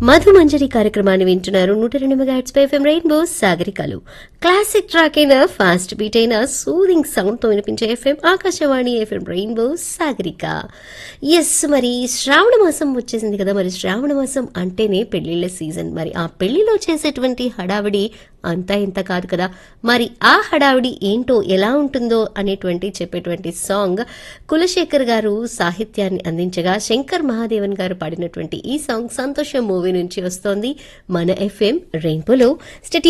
మధు మంజరి కార్యక్రమాన్ని వింటున్నారు నూట రెండు మెగాట్స్ పై ఎఫ్ఎం రెయిన్బో సాగరికలు క్లాసిక్ ట్రాక్ అయిన ఫాస్ట్ బీట్ అయిన సూదింగ్ సౌండ్ తో వినిపించే FM Akashvani FM rainbow Sagarika ఎస్ మరి శ్రావణ మాసం వచ్చేసింది కదా మరి శ్రావణ మాసం అంటేనే పెళ్లిళ్ళ సీజన్ మరి ఆ పెళ్లిలో చేసేటువంటి హడావిడి అంతా ఇంత కాదు కదా మరి ఆ హడావిడి ఏంటో ఎలా ఉంటుందో అనేటువంటి చెప్పేటువంటి సాంగ్ కులశేఖర్ గారు సాహిత్యాన్ని అందించగా శంకర్ మహాదేవన్ గారు పాడినటువంటి ఈ సాంగ్ సంతోషం మూవీ నుంచి వస్తోంది మన ఎఫ్ఎం రెయిన్బోలో స్టెటీ